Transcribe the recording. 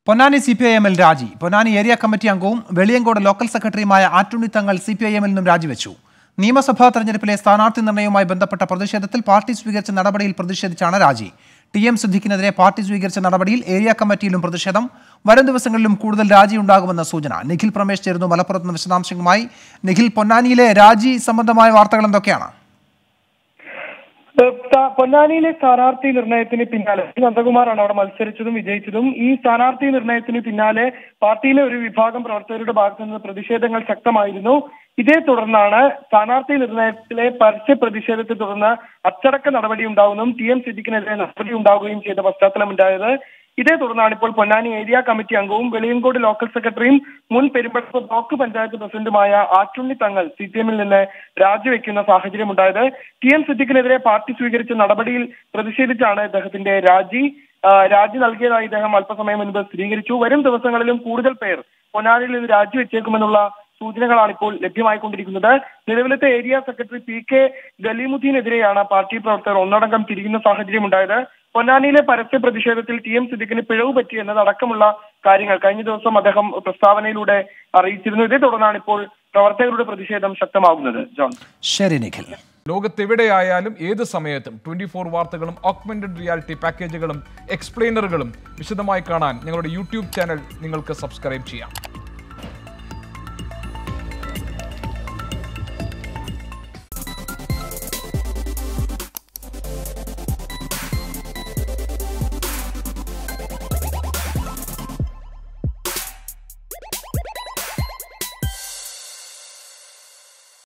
Ponnani C P I എമ്മിൽ രാജി Ponnani area committee അംഗവും വെളിയങ്കോട് ലോക്കൽ സെക്രട്ടറിയുമായ ആറ്റുണ്ണി തങ്ങൾ സി പി ഐ എമ്മിൽ നിന്നും രാജിവെച്ചു നിയമസഭാ തെരഞ്ഞെടുപ്പിലെ സ്ഥാനാർത്ഥി നിർണയവുമായി ബന്ധപ്പെട്ട പ്രതിഷേധത്തിൽ പാർട്ടി സ്വീകരിച്ച നടപടിയിൽ പ്രതിഷേധിച്ചാണ് രാജി ടി എം സിദ്ദിഖിനെതിരെ പാർട്ടി സ്വീകരിച്ച നടപടിയിൽ ഏരിയ കമ്മിറ്റിയിലും പ്രതിഷേധം വരും ദിവസങ്ങളിലും കൂടുതൽ രാജി ഉണ്ടാകുമെന്ന സൂചന നിഖിൽ പ്രമേശ് ചേരുന്നു മലപ്പുറത്ത് നിന്ന് വിശദാംശങ്ങളുമായി നിഖിൽ പൊന്നാനിയിലെ രാജി സംബന്ധമായ വാർത്തകൾ എന്തൊക്കെയാണ് ഏഹ് ത- പൊന്നാനിയിലെ സ്ഥാനാർത്ഥി നിർണയത്തിന് പിന്നാലെ പി. നന്ദകുമാറാണ് അവിടെ മത്സരിച്ചതും വിജയിച്ചതും ഈ സ്ഥാനാർത്ഥി നിർണയത്തിന് പിന്നാലെ പാർട്ടിയിലെ ഒരു വിഭാഗം പ്രവർത്തകരുടെ ഭാഗത്തു നിന്ന് പ്രതിഷേധങ്ങൾ ശക്തമായിരുന്നു ഇതേ തുടർന്നാണ് സ്ഥാനാർത്ഥി നിർണയത്തിലെ പരസ്യ പ്രതിഷേധത്തെ തുടർന്ന് അച്ചടക്ക നടപടി ഉണ്ടാവുന്നതും ടി എം സിദ്ദിഖിനെതിരെ നടപടി ഉണ്ടാവുകയും ചെയ്ത പശ്ചാത്തലമുണ്ടായത് ഇതേ തുടർന്നാണ് ഇപ്പോൾ പൊന്നാനി ഏരിയ കമ്മിറ്റി അംഗവും വെളിയങ്കോട് ലോക്കൽ സെക്രട്ടറിയും മുൻ പെരുമ്പടപ്പ് ബ്ലോക്ക് പഞ്ചായത്ത് പ്രസിഡന്റുമായ ആറ്റുണ്ണി തങ്ങൾ സി പി എമ്മിൽ നിന്ന് രാജിവെക്കുന്ന സാഹചര്യമുണ്ടായത് ടി എം സിദ്ദിഖിനെതിരെ പാർട്ടി സ്വീകരിച്ച നടപടിയിൽ പ്രതിഷേധിച്ചാണ് ഇദ്ദേഹത്തിന്റെ രാജി ആ, രാജി നൽകിയതായി ഇദ്ദേഹം അല്പസമയം മുൻപ് സ്ഥിരീകരിച്ചു വരും ദിവസങ്ങളിലും കൂടുതൽ പേർ പൊന്നാനിയിൽ നിന്ന് രാജിവെച്ചേക്കുമെന്നുള്ള സൂചനകളാണ് ഇപ്പോൾ ലഭ്യമായിക്കൊണ്ടിരിക്കുന്നത് നിലവിലത്തെ ഏരിയ സെക്രട്ടറി പി കെ ഗലീമുദ്ദീനെതിരെയാണ് പാർട്ടി പ്രവർത്തകർ ഒന്നടങ്കം തിരിയുന്ന സാഹചര്യം ഉണ്ടായത് പൊന്നാനിയിലെ പരസ്യ പ്രതിഷേധത്തിൽ ടി എം സിദ്ദിഖിന് പിഴവ് പറ്റി എന്നതടക്കമുള്ള കാര്യങ്ങൾ കഴിഞ്ഞ ദിവസം അദ്ദേഹം പ്രസ്താവനയിലൂടെ അറിയിച്ചിരുന്നു ഇതേ തുടർന്നാണ് ഇപ്പോൾ പ്രവർത്തകരുടെ പ്രതിഷേധം ശക്തമാകുന്നത് ജോൺ ശരി നിഖിൽ ലോകത്തെവിടെയായാലും ഏത് സമയത്തും ട്വന്റി ഫോർ വാർത്തകളും ഓഗ്മെന്റഡ് റിയാലിറ്റി പാക്കേജുകളും എക്സ്പ്ലെയിനറുകളും വിശദമായി കാണാൻ ഞങ്ങളുടെ യൂട്യൂബ് ചാനൽ നിങ്ങൾക്ക് സബ്സ്ക്രൈബ് ചെയ്യാം